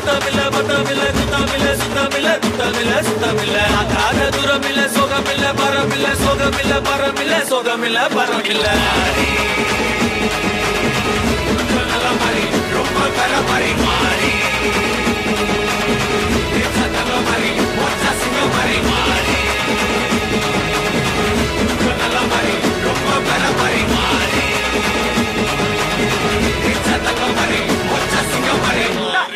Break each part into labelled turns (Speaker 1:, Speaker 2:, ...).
Speaker 1: சுத்தமில்ல பத்தமில்ல குத்தமில்ல சுத்தமில்ல குத்தமில்ல சுத்தமில்ல ஆகாத தூரமில்ல சோகமில்ல பரமில்ல சோகமில்ல பரமில்ல சோகமில்ல பரமில்ல நல்ல மாதிரி ரொம்ப பெற மாதிரி மாறி நல்ல மாதிரி மொத்த சிங்க மாதிரி மாறி நல்ல மாதிரி ரொம்ப பெற மாதிரி மாறி நல்ல மாதிரி மொத்த சிங்க மாதிரி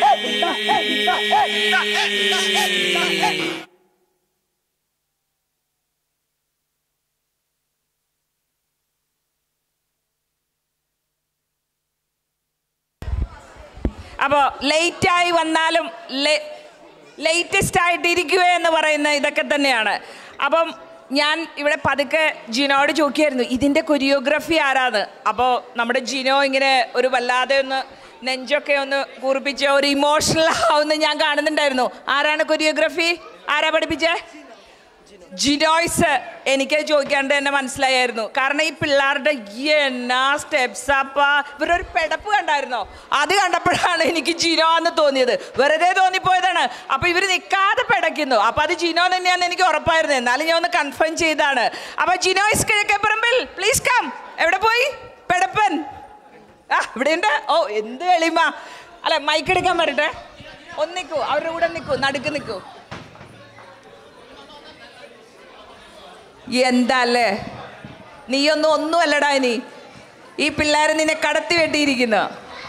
Speaker 2: അപ്പോൾ ലേറ്റായി വന്നാലും ലേറ്റസ്റ്റ് ആയിട്ട് ഇരിക്കുക എന്ന് പറയുന്ന ഇതൊക്കെ തന്നെയാണ് അപ്പം ഞാൻ ഇവിടെ പതുക്കെ ജിനോട് ചോദിക്കായിരുന്നു ഇതിൻ്റെ കൊറിയോഗ്രഫി ആരാന്ന് അപ്പോൾ നമ്മുടെ ജിനോ ഇങ്ങനെ ഒരു വല്ലാതെ ഒന്ന് നെഞ്ചൊക്കെ ഒന്ന് കൂർപ്പിച്ച ഒരു ഇമോഷണൽ ആവുന്ന ഞാൻ കാണുന്നുണ്ടായിരുന്നു ആരാണ് കൊറിയോഗ്രഫി ആരാ പഠിപ്പിച്ചേ ജിനോയ്സ് എനിക്ക് ചോദിക്കാണ്ട് തന്നെ മനസ്സിലായിരുന്നു കാരണം ഈ പിള്ളേരുടെ എന്നാ സ്റ്റെപ്സ് അപ്പ ഇവരുടെ ഒരു പെടപ്പ് കണ്ടായിരുന്നോ അത് കണ്ടപ്പോഴാണ് എനിക്ക് ജിനോ എന്ന് തോന്നിയത് വെറുതെ തോന്നിപ്പോയതാണ് അപ്പൊ ഇവർ നിൽക്കാതെ പെടയ്ക്കുന്നു അപ്പൊ അത് ജിനോ തന്നെയാന്ന് എനിക്ക് ഉറപ്പായിരുന്നു എന്നാലും ഞാൻ ഒന്ന് കൺഫേം ചെയ്താണ് അപ്പൊ ജിനോയ്സ് കിഴക്കേപ്പറമ്പിൽ പ്ലീസ് കം എവിടെ പോയി പെടപ്പൻ ആ ഇവിടെ ഉണ്ട് ഓ എന്ത് എളിമ അല്ല മൈക്ക് എടുക്കാൻ വരട്ടെ ഒന്ന് നിൽക്കൂ അവരുടെ കൂടെ നിൽക്കൂ നടുക്ക് നിൽക്കൂ എന്താ അല്ലേ നീയൊന്നും ഒന്നും അല്ലടാ ഇനി ഈ പിള്ളേരെ നിന്നെ കടത്തി വെട്ടിയിരിക്കുന്നു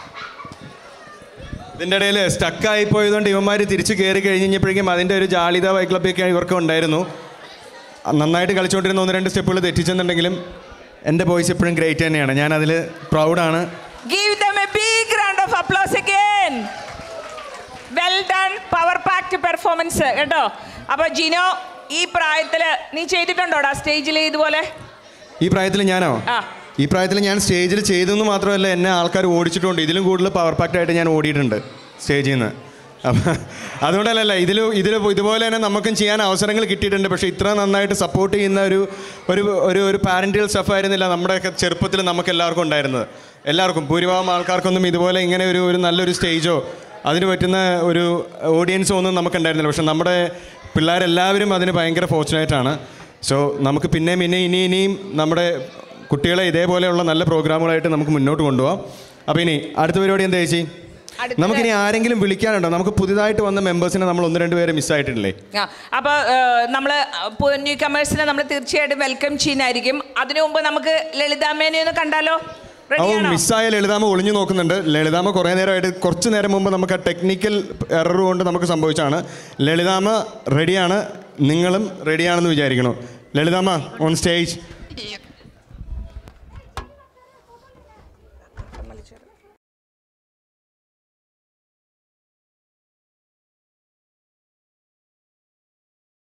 Speaker 3: ഇതിൻ്റെ ഇടയിൽ സ്റ്റക്കായി പോയതുകൊണ്ട് ഇവന്മാർ തിരിച്ച് കയറി കഴിഞ്ഞ് കഴിഞ്ഞപ്പോഴേക്കും അതിൻ്റെ ഒരു ജാളിത വൈക്ലബ്ബൊക്കെ ഇവർക്ക് ഉണ്ടായിരുന്നു നന്നായിട്ട് കളിച്ചുകൊണ്ടിരുന്ന ഒന്ന് രണ്ട് സ്റ്റെപ്പുകൾ തെറ്റിച്ചെന്നുണ്ടെങ്കിലും എൻ്റെ ബോയ്സ് എപ്പോഴും ഗ്രേറ്റ് തന്നെയാണ് ഞാൻ അതിൽ പ്രൗഡാണ്
Speaker 2: give them a big round of applause again well done power packed performance കേട്ടോ അപ്പൊ ജിനോ ഈ പ്രായത്തില് നീ ചെയ്തിട്ടുണ്ടോടാ സ്റ്റേജിൽ ഇതുപോലെ
Speaker 3: ഈ പ്രായത്തിൽ ഞാനോ
Speaker 2: ആ
Speaker 3: ഈ പ്രായത്തിൽ ഞാൻ സ്റ്റേജിൽ ചെയ്തെന്ന് മാത്രമല്ല എന്നെ ആൾക്കാർ ഓടിച്ചിട്ടുണ്ട് ഇതിലും കൂടുതൽ പവർ പാക്റ്റായിട്ട് ഞാൻ ഓടിയിട്ടുണ്ട് സ്റ്റേജിൽ നിന്ന് അപ്പം അതുകൊണ്ടല്ലല്ല ഇതിൽ ഇതിൽ ഇതുപോലെ തന്നെ നമുക്കും ചെയ്യാൻ അവസരങ്ങൾ കിട്ടിയിട്ടുണ്ട് പക്ഷേ ഇത്ര നന്നായിട്ട് സപ്പോർട്ട് ചെയ്യുന്ന ഒരു ഒരു ഒരു ഒരു പാരൻറ്റിയൽ സ്റ്റഫ് ആയിരുന്നില്ല നമ്മുടെയൊക്കെ ചെറുപ്പത്തിൽ നമുക്ക് എല്ലാവർക്കും ഉണ്ടായിരുന്നത് എല്ലാവർക്കും ഭൂരിഭാഗം ആൾക്കാർക്കൊന്നും ഇതുപോലെ ഇങ്ങനെ ഒരു ഒരു നല്ലൊരു സ്റ്റേജോ അതിന് പറ്റുന്ന ഒരു ഓഡിയൻസോ ഒന്നും നമുക്കുണ്ടായിരുന്നില്ല പക്ഷെ നമ്മുടെ പിള്ളേരെല്ലാവരും അതിന് ഭയങ്കര ഫോർച്ചുനേറ്റാണ് സോ നമുക്ക് പിന്നെയും പിന്നെ ഇനി ഇനിയും നമ്മുടെ കുട്ടികളെ ഇതേപോലെയുള്ള നല്ല പ്രോഗ്രാമുകളായിട്ട് നമുക്ക് മുന്നോട്ട് കൊണ്ടുപോകാം അപ്പോൾ ഇനി അടുത്ത പരിപാടി എന്താ ചേച്ചി
Speaker 2: അടുത്തത്
Speaker 3: നമുക്കിനി ആരെങ്കിലും വിളിക്കാനുണ്ടോ നമുക്ക് പുതിയതായിട്ട് വന്ന മെമ്പേഴ്സിനെ നമ്മൾ ഒന്ന് രണ്ട് പേരെ മിസ്സായിട്ടില്ലേ
Speaker 2: ആ, അപ്പൊ നമ്മൾ ന്യൂ കമേഴ്സിനെ നമ്മൾ തീർച്ചയായിട്ടും വെൽക്കം ചെയ്യുന്നതായിരിക്കും അതിനു മുമ്പ് നമുക്ക് ലളിതാമേനെ ഒന്ന് കണ്ടാലോ
Speaker 3: ഓ
Speaker 2: റെഡിയാണോ
Speaker 3: മിസ്സായ ലളിതാമ ഒളിഞ്ഞു നോക്കുന്നുണ്ട് ലളിതാമ കുറേ നേരമായിട്ട് കുറച്ച് നേരം മുമ്പ് നമുക്ക് ആ ടെക്നിക്കൽ എറർ കൊണ്ട് നമുക്ക് സംഭവിച്ചാണ് ലളിതാമ റെഡിയാണ് നിങ്ങളും റെഡിയാണെന്ന് വിചാരിക്കണം ലളിതാമ ഓൺ സ്റ്റേജ്